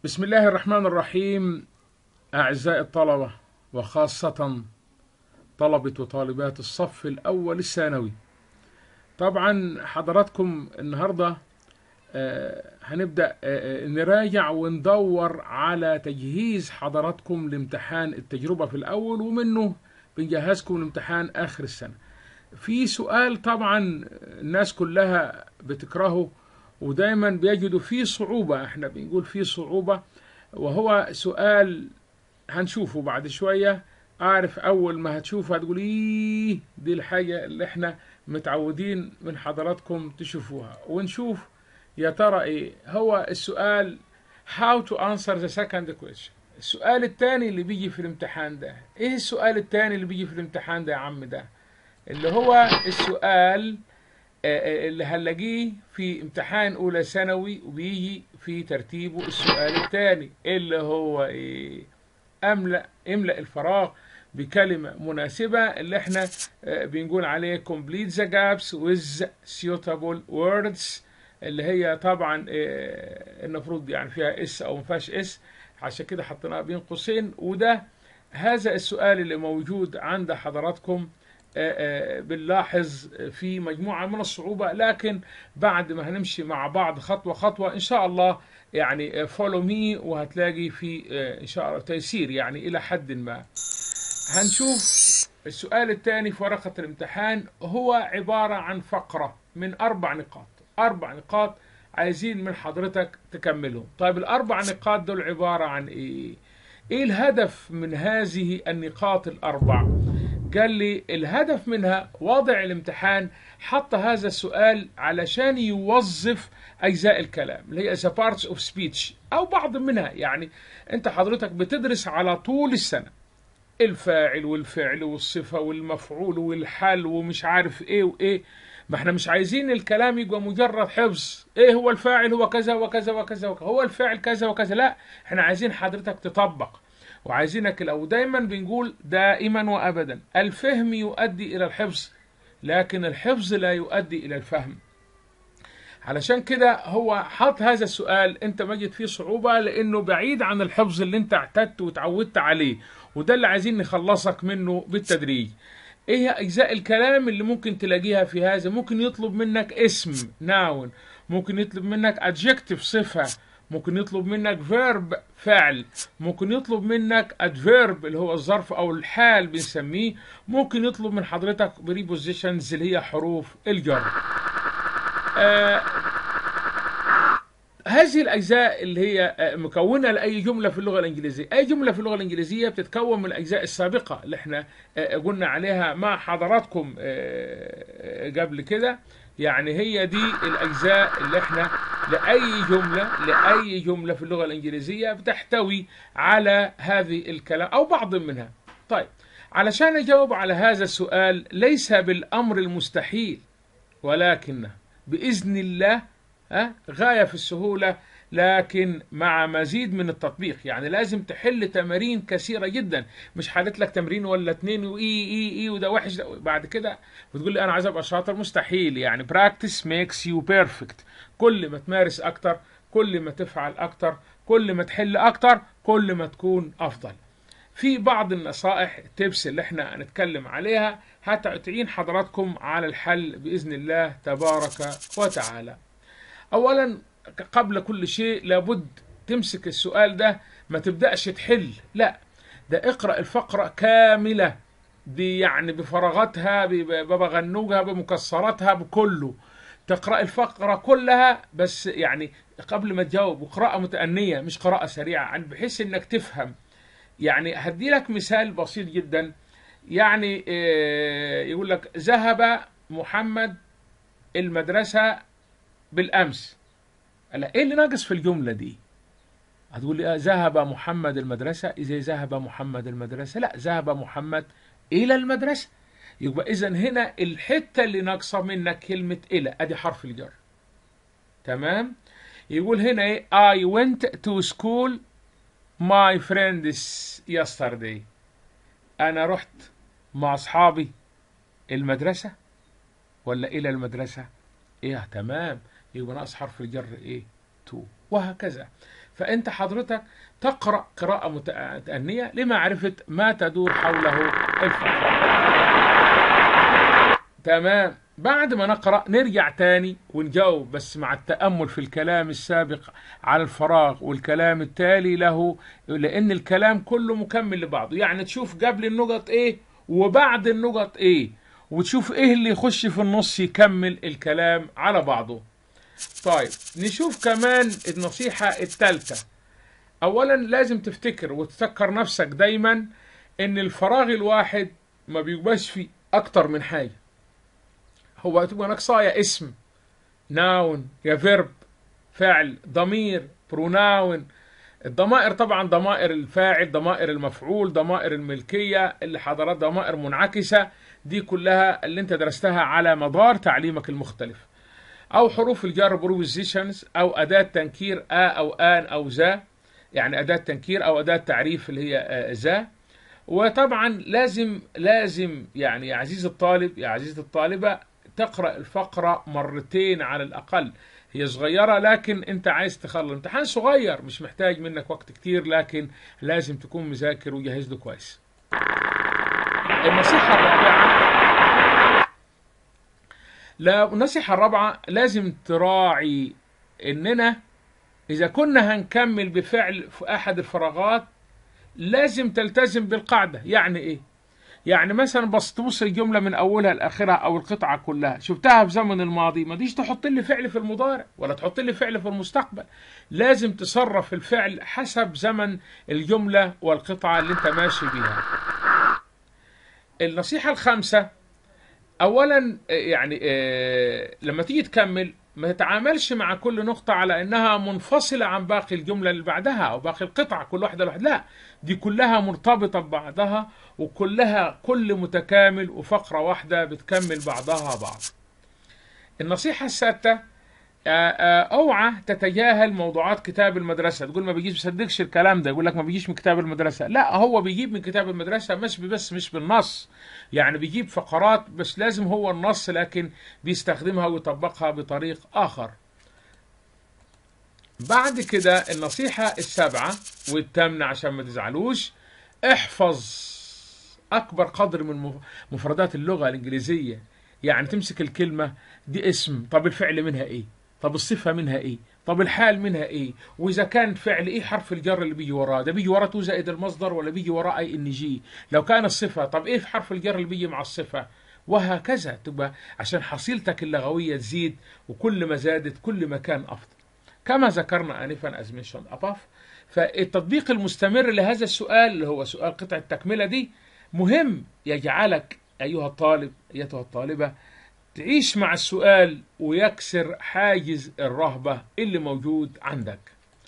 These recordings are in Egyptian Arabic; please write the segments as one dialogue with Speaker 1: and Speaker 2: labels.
Speaker 1: بسم الله الرحمن الرحيم أعزائي الطلبة وخاصة طلبة وطالبات الصف الأول الثانوي طبعا حضراتكم النهاردة آه، هنبدأ آه، نراجع وندور على تجهيز حضراتكم لامتحان التجربة في الأول ومنه بنجهزكم لامتحان آخر السنة في سؤال طبعا الناس كلها بتكرهه ودايما بيجدوا فيه صعوبة احنا بنقول فيه صعوبة وهو سؤال هنشوفه بعد شوية أعرف أول ما هتشوفه هتقول إيه دي الحاجة اللي احنا متعودين من حضراتكم تشوفوها ونشوف يا ترى إيه هو السؤال how to answer the second question السؤال الثاني اللي بيجي في الامتحان ده إيه السؤال الثاني اللي بيجي في الامتحان ده يا عم ده اللي هو السؤال آه، اللي هنلاقيه في امتحان اولى ثانوي وبيجي في ترتيبه السؤال الثاني اللي هو ايه املا املا الفراغ بكلمه مناسبه اللي احنا آه، بنقول عليه complete the gaps with suitable words اللي هي طبعا آه، المفروض يعني فيها اس او ما فيهاش اس عشان كده حطيناها بين قوسين وده هذا السؤال اللي موجود عند حضراتكم آه، آه، بنلاحظ في مجموعة من الصعوبة لكن بعد ما هنمشي مع بعض خطوة خطوة إن شاء الله يعني فولو مي وهتلاقي في آه، إن شاء الله تيسير يعني إلى حد ما هنشوف السؤال الثاني في ورقة الامتحان هو عبارة عن فقرة من أربع نقاط أربع نقاط عايزين من حضرتك تكملهم طيب الأربع نقاط دول عبارة عن إيه إيه الهدف من هذه النقاط الأربع قال لي الهدف منها وضع الامتحان حط هذا السؤال علشان يوظف أجزاء الكلام اللي هي the parts of speech أو بعض منها يعني أنت حضرتك بتدرس على طول السنة الفاعل والفعل والصفة والمفعول والحل ومش عارف ايه وايه ما احنا مش عايزين الكلام يبقى مجرد حفظ ايه هو الفاعل هو كذا وكذا وكذا وكذا هو الفاعل كذا وكذا لا احنا عايزين حضرتك تطبق وعايزينك لو دايما بنقول دائما وابدا الفهم يؤدي الى الحفظ لكن الحفظ لا يؤدي الى الفهم علشان كده هو حط هذا السؤال انت مجد فيه صعوبة لانه بعيد عن الحفظ اللي انت اعتدت وتعودت عليه وده اللي عايزين نخلصك منه بالتدريج ايه هي اجزاء الكلام اللي ممكن تلاقيها في هذا ممكن يطلب منك اسم ناون ممكن يطلب منك adjective صفة ممكن يطلب منك verb فعل ممكن يطلب منك adverb اللي هو الظرف او الحال بنسميه ممكن يطلب من حضرتك prepositions اللي هي حروف الجر آه هذه الأجزاء اللي هي آه، مكونة لأي جملة في اللغة الإنجليزية أي جملة في اللغة الإنجليزية بتتكون من الأجزاء السابقة اللي احنا آه، قلنا عليها مع حضراتكم آه، آه، قبل كده يعني هي دي الأجزاء اللي احنا لأي جملة لأي جملة في اللغة الإنجليزية بتحتوي على هذه الكلام أو بعض منها طيب علشان أجاوب على هذا السؤال ليس بالأمر المستحيل ولكنه بإذن الله ها غاية في السهولة لكن مع مزيد من التطبيق يعني لازم تحل تمارين كثيرة جدا مش حلت لك تمرين ولا اتنين وإي إي إي وده وحش ده بعد كده بتقول لي أنا عايز أبقى شاطر مستحيل يعني practice makes you perfect كل ما تمارس أكتر كل ما تفعل أكتر كل ما تحل أكتر كل ما تكون أفضل في بعض النصائح تبس اللي احنا هنتكلم عليها هتعين حضراتكم على الحل بإذن الله تبارك وتعالى اولا قبل كل شيء لابد تمسك السؤال ده ما تبداش تحل لا ده اقرا الفقره كامله دي يعني بفراغاتها ببغنوجها بمكسراتها بكله تقرا الفقره كلها بس يعني قبل ما تجاوب وقراءه متانيه مش قراءه سريعه يعني بحيث انك تفهم يعني هدي لك مثال بسيط جدا يعني آه، يقول لك ذهب محمد المدرسه بالامس لا ايه اللي ناقص في الجمله دي هتقول لي آه ذهب محمد المدرسه اذا ذهب محمد المدرسه لا ذهب محمد الى المدرسه يبقى اذا هنا الحته اللي ناقصه منك كلمه الى ادي حرف الجر تمام يقول هنا ايه I went to school my friends yesterday انا رحت مع اصحابي المدرسه ولا الى المدرسه ايه تمام يبقى ناقص حرف الجر ايه تو وهكذا فأنت حضرتك تقرأ قراءة متأنية لمعرفة ما تدور حوله الفقرة تمام بعد ما نقرأ نرجع تاني ونجاوب بس مع التأمل في الكلام السابق على الفراغ والكلام التالي له لأن الكلام كله مكمل لبعضه يعني تشوف قبل النقط إيه وبعد النقط إيه وتشوف إيه اللي يخش في النص يكمل الكلام على بعضه طيب نشوف كمان النصيحة الثالثة أولا لازم تفتكر وتذكر نفسك دايما إن الفراغ الواحد ما بيبقاش فيه أكتر من حاجة هو تبقى ناقصاه يا اسم ناون يا فيرب فعل ضمير بروناون الضمائر طبعا ضمائر الفاعل ضمائر المفعول ضمائر الملكية اللي حضرات ضمائر منعكسة دي كلها اللي انت درستها على مدار تعليمك المختلف او حروف الجر بروبوزيشنز او اداة تنكير ا او ان او ذا يعني اداة تنكير او اداة تعريف اللي هي ذا وطبعا لازم لازم يعني يا عزيز الطالب يا عزيزة الطالبة تقرأ الفقرة مرتين على الأقل هي صغيرة لكن أنت عايز تخلص امتحان صغير مش محتاج منك وقت كتير لكن لازم تكون مذاكر وجهز له كويس النصيحة الرابعة لا النصيحة الرابعة لازم تراعي إننا إذا كنا هنكمل بفعل في أحد الفراغات لازم تلتزم بالقاعدة يعني إيه؟ يعني مثلا بس تبص الجمله من اولها لاخرها او القطعه كلها شفتها في زمن الماضي ما ديش تحط لي فعل في المضارع ولا تحط لي فعل في المستقبل لازم تصرف الفعل حسب زمن الجمله والقطعه اللي انت ماشي بيها النصيحه الخامسه اولا يعني آه لما تيجي تكمل ما تتعاملش مع كل نقطة على إنها منفصلة عن باقي الجملة اللي بعدها أو باقي القطعة كل واحدة لوحدها لا دي كلها مرتبطة ببعضها وكلها كل متكامل وفقرة واحدة بتكمل بعضها بعض النصيحة السادسة اوعى تتجاهل موضوعات كتاب المدرسه تقول ما بيجيش مصدقش الكلام ده يقول لك ما بيجيش من كتاب المدرسه لا هو بيجيب من كتاب المدرسه مش بس مش بالنص يعني بيجيب فقرات بس لازم هو النص لكن بيستخدمها ويطبقها بطريق اخر بعد كده النصيحه السابعه والثامنه عشان ما تزعلوش احفظ اكبر قدر من مفردات اللغه الانجليزيه يعني تمسك الكلمه دي اسم طب الفعل منها ايه طب الصفة منها ايه طب الحال منها ايه واذا كان فعل ايه حرف الجر اللي بيجي وراه ده بيجي وراه تو زائد المصدر ولا بيجي وراه اي ان جي لو كان الصفة طب ايه في حرف الجر اللي بيجي مع الصفة وهكذا تبقى عشان حصيلتك اللغوية تزيد وكل ما زادت كل ما كان افضل كما ذكرنا انفا as mentioned above فالتطبيق المستمر لهذا السؤال اللي هو سؤال قطع التكملة دي مهم يجعلك ايها الطالب ايتها الطالبة تعيش مع السؤال ويكسر حاجز الرهبة اللي موجود عندك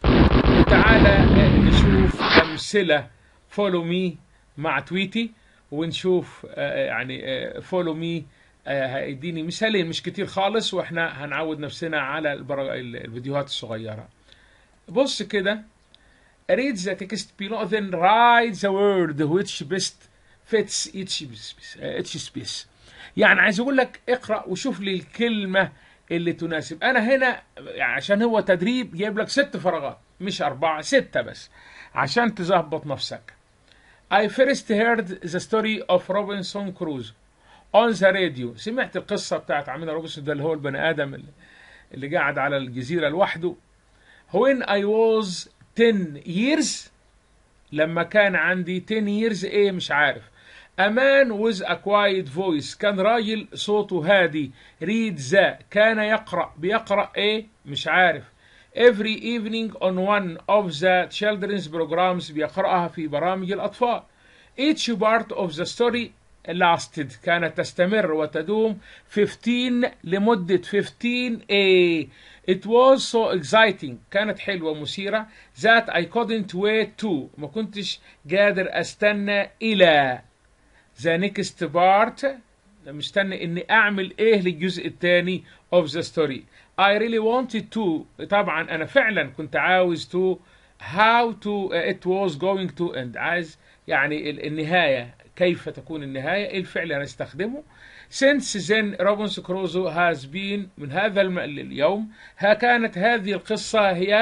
Speaker 1: تعالى نشوف أمثلة فولو مي مع تويتي ونشوف يعني فولو مي هيديني مثالين مش كتير خالص واحنا هنعود نفسنا على الفيديوهات الصغيرة بص كده read the text below then write the word which best fits each space, each space. يعني عايز اقول لك اقرا وشوف لي الكلمه اللي تناسب انا هنا يعني عشان هو تدريب جايب لك ست فراغات مش اربعه سته بس عشان تظبط نفسك I first heard the story of Robinson Crusoe on the radio سمعت القصه بتاعت عمنا روبنسون ده اللي هو البني ادم اللي, اللي قاعد على الجزيره لوحده when I was 10 years لما كان عندي 10 years ايه مش عارف A man with a quiet voice كان راجل صوته هادي read the كان يقرأ بيقرأ ايه مش عارف every evening on one of the children's programs بيقرأها في برامج الأطفال each part of the story lasted كانت تستمر وتدوم 15 لمدة 15 a It was so exciting كانت حلوة مثيرة that I couldn't wait to ما كنتش قادر استنى إلى the next part مستني اني اعمل ايه للجزء الثاني of the story I really wanted to طبعا انا فعلا كنت عاوز to how to uh, it was going to end عايز يعني النهاية كيف تكون النهاية ايه الفعل اللي هنستخدمه since then روبنسون كروزو has been من هذا اليوم ها كانت هذه القصة هي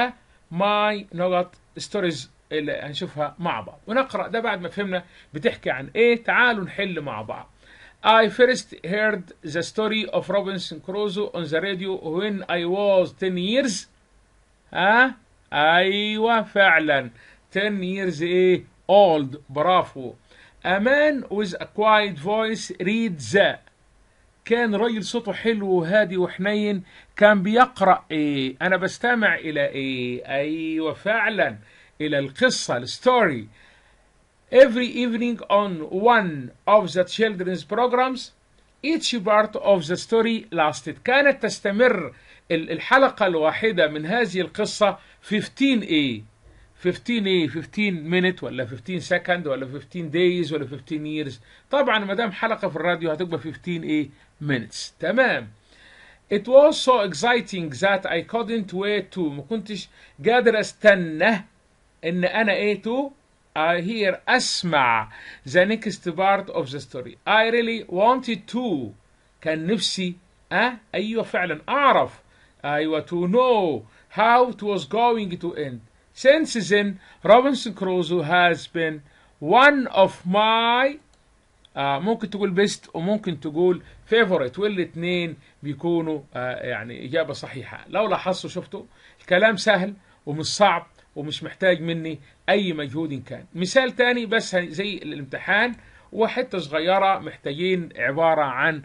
Speaker 1: ماي نقط ستوريز اللي هنشوفها مع بعض ونقرا ده بعد ما فهمنا بتحكي عن ايه تعالوا نحل مع بعض I first heard the story of Robinson Crusoe on the radio when I was 10 years ها ايوه فعلا 10 years ايه old برافو A man with a quiet voice read the كان راجل صوته حلو وهادي وحنين كان بيقرأ ايه انا بستمع الى ايه ايوه فعلا الى القصة الستوري every evening on one of the children's programs each part of the story lasted كانت تستمر الحلقة الواحدة من هذه القصة 15 ايه 15 ايه 15 minute ولا 15 second ولا 15 days ولا 15 years طبعا ما دام حلقة في الراديو هتبقى 15 ايه minutes تمام It was so exciting that I couldn't wait to ما كنتش قادر استنى ان انا ايه to I hear اسمع the next part of the story I really wanted to كان نفسي أه ايوه فعلا اعرف ايوه to know how it was going to end since then Robinson Crusoe has been one of my آه ممكن تقول بيست وممكن تقول فيفورت والاثنين بيكونوا آه يعني اجابه صحيحه لو لاحظتوا شفتوا الكلام سهل ومش صعب ومش محتاج مني اي مجهود كان مثال تاني بس زي الامتحان وحته صغيره محتاجين عباره عن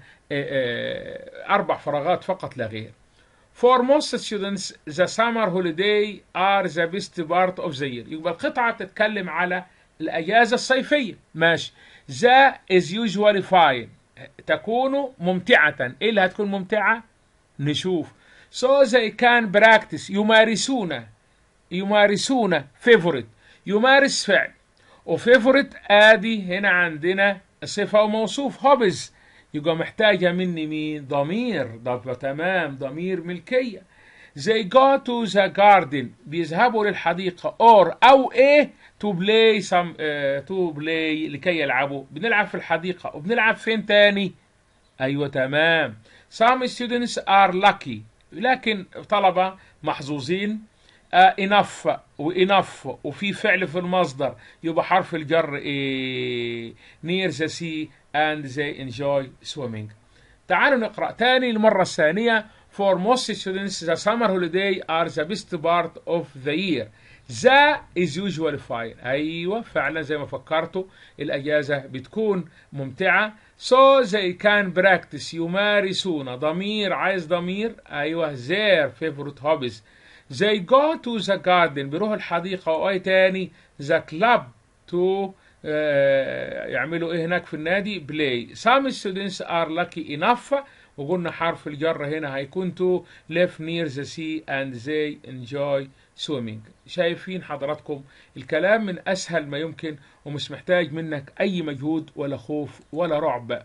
Speaker 1: آه اربع فراغات فقط لا غير For most students, the summer holiday are the best part of the year. يبقى القطعة بتتكلم على الأجازة الصيفية. ماشي. The is usually fine. تكون ممتعة. إيه اللي هتكون ممتعة؟ نشوف. So they can practice. يمارسون. يمارسون favorite. يمارس فعل. وفيفورت آدي هنا عندنا صفة وموصوف hobbies. يبقى محتاجة مني مين؟ ضمير ده تمام ضمير ملكية they go to the garden بيذهبوا للحديقة or أو إيه to play some uh, to play لكي يلعبوا بنلعب في الحديقة وبنلعب فين تاني؟ أيوة تمام some students are lucky لكن طلبة محظوظين uh, enough وenough وفي فعل في المصدر يبقى حرف الجر إيه near the sea and they enjoy swimming. تعالوا نقرأ تاني المرة الثانية For most students the summer holiday are the best part of the year. The is usually fine. أيوة فعلا زي ما فكرتوا الأجازة بتكون ممتعة. So they can practice يمارسون ضمير عايز ضمير أيوة their favorite hobbies. They go to the garden بيروحوا الحديقة وأي تاني the club to يعملوا ايه هناك في النادي بلاي some students are lucky enough وقلنا حرف الجر هنا هيكون to live near the sea and they enjoy swimming شايفين حضراتكم الكلام من اسهل ما يمكن ومش محتاج منك اي مجهود ولا خوف ولا رعب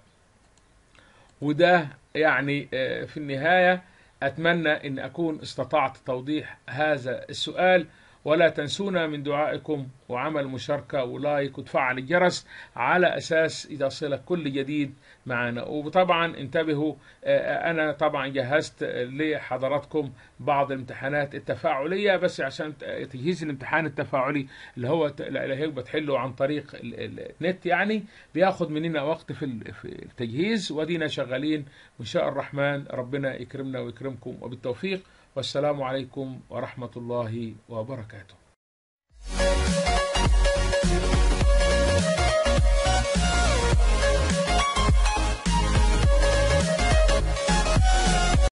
Speaker 1: وده يعني في النهاية اتمنى ان اكون استطعت توضيح هذا السؤال ولا تنسونا من دعائكم وعمل مشاركة ولايك وتفعل الجرس على أساس إذا صلك كل جديد معنا وطبعا انتبهوا أنا طبعا جهزت لحضراتكم بعض الامتحانات التفاعلية بس عشان تجهيز الامتحان التفاعلي اللي هو اللي هيبقى تحله عن طريق النت يعني بياخد مننا وقت في التجهيز ودينا شغالين وإن شاء الرحمن ربنا يكرمنا ويكرمكم وبالتوفيق والسلام عليكم ورحمة الله وبركاته